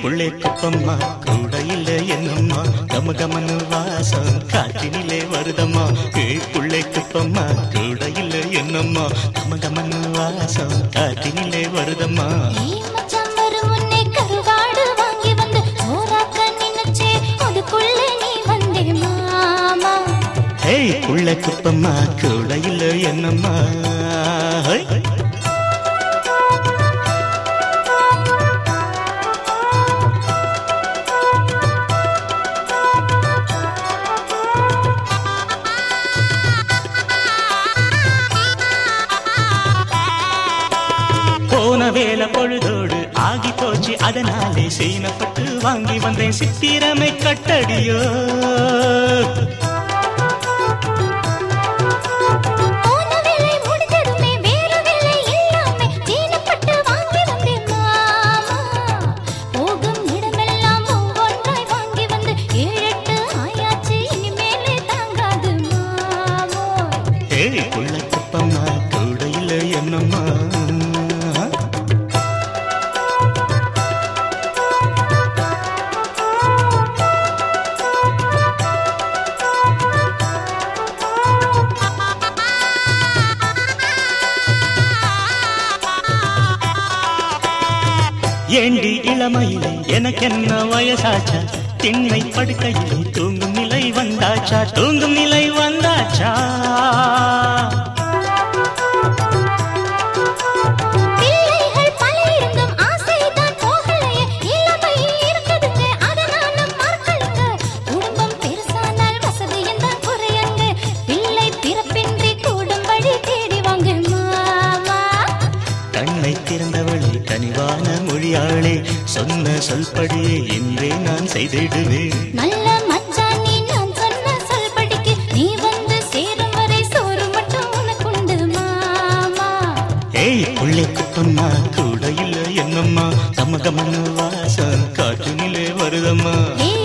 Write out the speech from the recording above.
புள்ளே குப்பம்மா கூட இல்ல என்னம்மா கம கமனு வாசம் காற்றினிலே வருதம்மா ஏய் புள்ளே குப்பம்மா கூட இல்ல என்னம்மா கம கமனு வாசம் காற்றினிலே வருதம்மா ஏய் மச்சான் வரும் முன்னே கருவாடு வாங்கி வந்து சோறாக்க நினைச்சே அதுக்குள்ள நீ வந்தே மாமா ஏய் புள்ளே குப்பம்மா கூட இல்ல என்னம்மா ஹை. போன வேலை பொழுதோடு ஆகி போச்சு அதனாலே சீனப்பட்டு வாங்கி வந்தேன் சித்திரமை கட்டடியோ போன வேலை முடிஞ்சதுமே வேறு வேலை இல்லாமே சீனப்பட்டு வாங்கி வந்தே மாமா போகும் இடமெல்லாம் ஒவ்வொன்றாய் வாங்கி வந்து ஏழெட்டு ஆயாச்சு இனிமேலே தாங்காது மாமோ ஏய் புள்ள குப்பம்மா கூட இல்ல என்னம்மா ஏண்டி இளமையிலே எனக்கென்ன வயசாச்சா திண்ணை படுக்கையிலே தூங்கும் நிலை வந்தாச்சா தூங்கும் நிலை வந்தாச்சா பிள்ளைகள் பல இருந்தும் ஆசைதான் போகலையே இளமை இருக்குதுங்க அதை நானும் மறக்கலைங்க குடும்பம் பெருசானால் வசதியும் தான் குறையங்க பிள்ளை பிறப்பின்றி கூடும் வழி தேடி வாங்க மாமா கண்ணை திறந்தவளே கனிவான மொழியாளே சொன்ன சொல்படியே என்றே நான் செய்திடுவேன் நல்ல மச்சான் நீ நான் சொன்ன சொல்படிக்கு நீ வந்து சேரும் வரை சோறு மட்டும் உனக்குண்டு மாமா ஏய் புள்ளை குப்பம்மா கூட இல்ல என்னம்மா கம கமன்னு வாசம் காற்று நிலை வருதம்மா ஏய்